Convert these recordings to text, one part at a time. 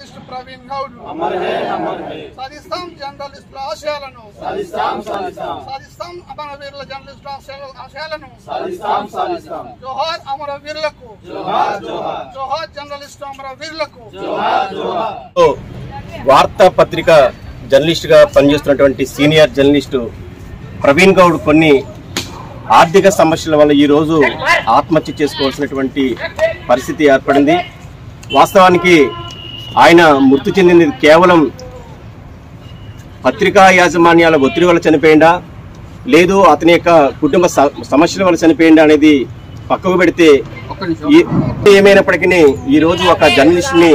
journalist Praveen Goud అమర్ హే అమర్ హే సాధిస్తాం జర్నలిస్టుల ఆశయాలను సాధిస్తాం సాధిస్తాం సాధిస్తాం అమరవీరుల జర్నలిస్టుల ఆశయాల- ఆశయాలను సాధిస్తాం సాధిస్తాం జోహార్ అమరవీరులకు జోహార్ జోహార్ జోహార్ జర్నలిస్టు అమరవీరులకు జోహార్ జోహార్ సో వార్తా పత్రిక జర్నలిస్ట్గా పనిచేస్తున్నటువంటి సీనియర్ జర్నలిస్టు ప్రవీణ్ గౌడ్ కొన్ని ఆర్థిక సమస్యల వల్ల ఈరోజు ఆత్మహత్య చేసుకోవాల్సినటువంటి పరిస్థితి ఏర్పడింది వాస్తవానికి ఆయన మృతి చెందింది కేవలం పత్రికా యాజమాన్యాల ఒత్తిడి వల్ల చనిపోయిందా లేదు అతని యొక్క కుటుంబ స- సమస్యల వల్ల చనిపోయిందా అనేది పక్కకు పెడితే ఈ- ఏమైనప్పటికీ ఈరోజు ఒక జర్నలిస్ట్ని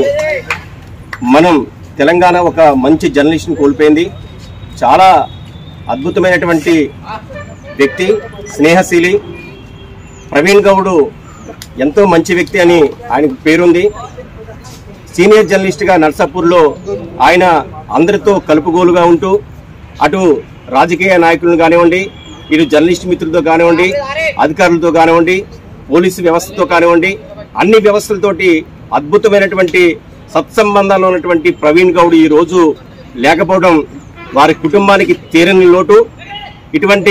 మనం తెలంగాణ ఒక మంచి జర్నలిస్ట్ని కోల్పోయింది చాలా అద్భుతమైనటువంటి వ్యక్తి స్నేహశీలి ప్రవీణ్ గౌడ్ ఎంతో మంచి వ్యక్తి అని ఆయనకు పేరుంది సీనియర్ జర్నలిస్ట్గా నర్సాపూర్లో ఆయన అందరితో కలుపుగోలుగా ఉంటూ అటు రాజకీయ నాయకులను కానివ్వండి ఇటు జర్నలిస్ట్ మిత్రులతో కానివ్వండి అధికారులతో కానివ్వండి పోలీసు వ్యవస్థతో కానివ్వండి అన్ని వ్యవస్థలతోటి అద్భుతమైనటువంటి సత్సంబంధాలు ఉన్నటువంటి ప్రవీణ్ గౌడ్ ఈ రోజు లేకపోవడం వారి కుటుంబానికి తీరని లోటు ఇటువంటి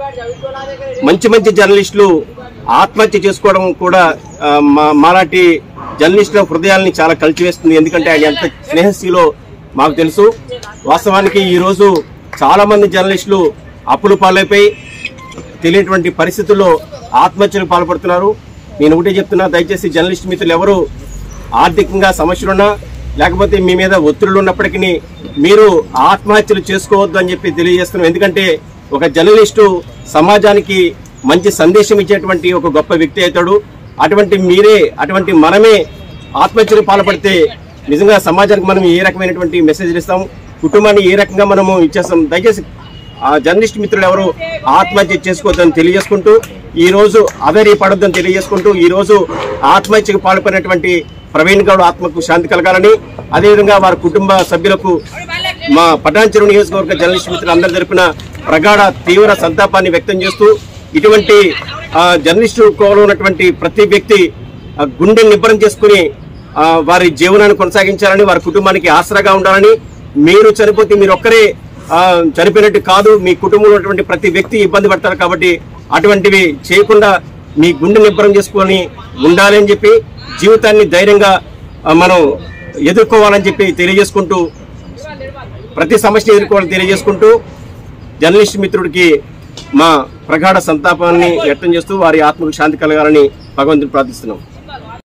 మంచి మంచి జర్నలిస్టులు ఆత్మహత్య చేసుకోవడం కూడా ఆ, మా- మాలాంటి జర్నలిస్టుల హృదయాల్ని చాలా కలిచివేస్తుంది ఎందుకంటే ఆయన ఎంత స్నేహశీలో మాకు తెలుసు వాస్తవానికి ఈ రోజు చాలా మంది జర్నలిస్టులు అప్పులు పాలైపోయి తెలియనటువంటి పరిస్థితుల్లో ఆత్మహత్యలకు పాల్పడుతున్నారు నేను ఒకటే చెప్తున్నా దయచేసి జర్నలిస్ట్ మిత్రులు ఎవరు ఆర్థికంగా సమస్యలున్నా లేకపోతే మీ మీద ఒత్తిళ్లు ఉన్నప్పటికీ మీరు ఆత్మహత్యలు చేసుకోవద్దు అని చెప్పి తెలియజేస్తున్నాం ఎందుకంటే ఒక జర్నలిస్టు సమాజానికి మంచి సందేశం ఇచ్చేటువంటి ఒక గొప్ప వ్యక్తి అవుతాడు అటువంటి మీరే అటువంటి మనమే ఆత్మహత్యలు పాల్పడితే నిజంగా సమాజానికి మనం ఏ రకమైనటువంటి మెసేజ్లు ఇస్తాం కుటుంబాన్ని ఏ రకంగా మనము ఇచ్చేస్తాం దయచేసి ఆ జర్నలిస్ట్ మిత్రులు ఎవరు ఆత్మహత్య చేసుకోవద్దని తెలియజేసుకుంటూ ఈ రోజు అవేరీ పడొద్దని తెలియజేసుకుంటూ ఈ రోజు ఆత్మహత్యకు పాల్పడినటువంటి ప్రవీణ్ గౌడ్ ఆత్మకు శాంతి కలగాలని అదేవిధంగా వారి కుటుంబ సభ్యులకు మా పటాన్చెరు నియోజకవర్గ జర్నలిస్ట్ మిత్రులు అందరి తరపున ప్రగాఢ తీవ్ర సంతాపాన్ని వ్యక్తం చేస్తూ ఇటువంటి ఆ, జర్నలిస్టు కోవలో ఉన్నటువంటి ప్రతి వ్యక్తి ఆ, గుండె నిబ్బరం చేసుకుని ఆ, వారి జీవనాన్ని కొనసాగించాలని వారి కుటుంబానికి ఆసరాగా ఉండాలని మీరు చనిపోతే మీరు ఒక్కరే ఆ, చనిపోయినట్టు కాదు మీ కుటుంబంలో ఉన్నటువంటి ప్రతి వ్యక్తి ఇబ్బంది పడతారు కాబట్టి అటువంటివి చేయకుండా మీ గుండె నిబ్బరం చేసుకొని ఉండాలి అని చెప్పి జీవితాన్ని ధైర్యంగా ఆ, మనం ఎదుర్కోవాలని చెప్పి తెలియజేసుకుంటూ ప్రతి సమస్యను ఎదుర్కోవాలని తెలియజేసుకుంటూ జర్నలిస్ట్ మిత్రుడికి మా ప్రగాఢ సంతాపాన్ని వ్యక్తం చేస్తూ వారి ఆత్మకు శాంతి కలగాలని భగవంతుని ప్రార్థిస్తున్నాం